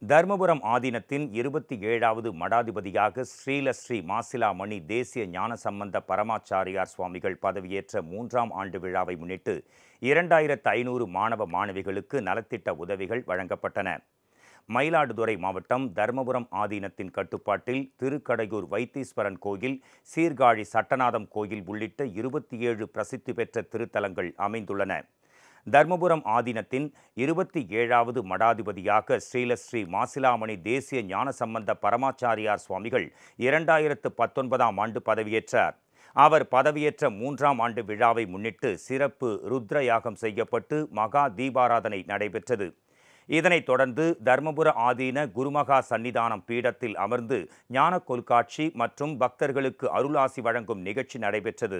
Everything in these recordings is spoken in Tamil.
தர்மபுரம் ஆதீனத்தின் இருபத்தி ஏழாவது மடாதிபதியாக ஸ்ரீலஸ்ரீ மாசிலாமணி தேசிய ஞானசம்பந்த பரமாச்சாரியார் சுவாமிகள் பதவியேற்ற மூன்றாம் ஆண்டு விழாவை முன்னிட்டு இரண்டாயிரத்து ஐநூறு மாணவ மாணவிகளுக்கு நலத்திட்ட உதவிகள் வழங்கப்பட்டன மயிலாடுதுறை மாவட்டம் தர்மபுரம் ஆதீனத்தின் கட்டுப்பாட்டில் திருக்கடையூர் வைத்தீஸ்வரன் கோயில் சீர்காழி சட்டநாதம் கோயில் உள்ளிட்ட இருபத்தி ஏழு பிரசித்தி பெற்ற திருத்தலங்கள் அமைந்துள்ளன தர்மபுரம் ஆதீனத்தின் இருபத்தி ஏழாவது மடாதிபதியாக ஸ்ரீலஸ்ரீ மாசிலாமணி தேசிய ஞானசம்பந்த பரமாச்சாரியார் சுவாமிகள் இரண்டாயிரத்து பத்தொன்பதாம் ஆண்டு பதவியேற்றார் அவர் பதவியேற்ற மூன்றாம் ஆண்டு விழாவை முன்னிட்டு சிறப்பு ருத்ர யாகம் செய்யப்பட்டு மகா தீபாராதனை நடைபெற்றது இதனைத் தொடர்ந்து தர்மபுர ஆதீன குருமகா சன்னிதானம் பீடத்தில் அமர்ந்து ஞான கொல்காட்சி மற்றும் பக்தர்களுக்கு அருளாசி வழங்கும் நிகழ்ச்சி நடைபெற்றது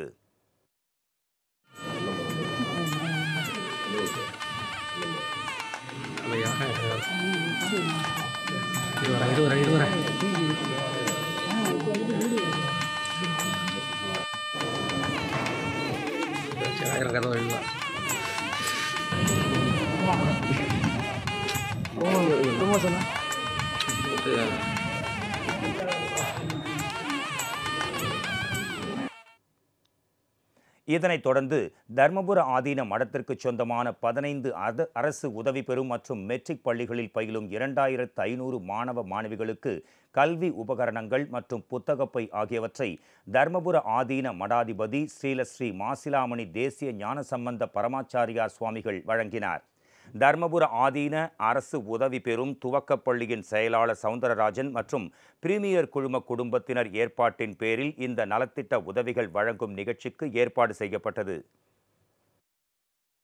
ஐயா இது வரேன் இது வரேன் இது வரேன் ஆயிரம் கதை எழுதலாம் இதனைத் தொடர்ந்து தர்மபுர ஆதீன மடத்திற்கு சொந்தமான பதினைந்து அத அரசு உதவி பெறும் மற்றும் மெட்ரிக் பள்ளிகளில் பயிலும் இரண்டாயிரத்து ஐநூறு மாணவ மாணவிகளுக்கு கல்வி உபகரணங்கள் மற்றும் புத்தகப்பை ஆகியவற்றை தர்மபுர ஆதீன மடாதிபதி ஸ்ரீலஸ்ரீ மாசிலாமணி தேசிய ஞானசம்பந்த பரமாச்சாரியார் சுவாமிகள் வழங்கினார் தர்மபுர ஆதீன அரசு உதவி பெறும் துவக்கப் பள்ளியின் செயலாளர் சவுந்தரராஜன் மற்றும் பிரீமியர் குழும குடும்பத்தினர் ஏற்பாட்டின் பேரில் இந்த நலத்திட்ட உதவிகள் வழங்கும் நிகழ்ச்சிக்கு ஏற்பாடு செய்யப்பட்டது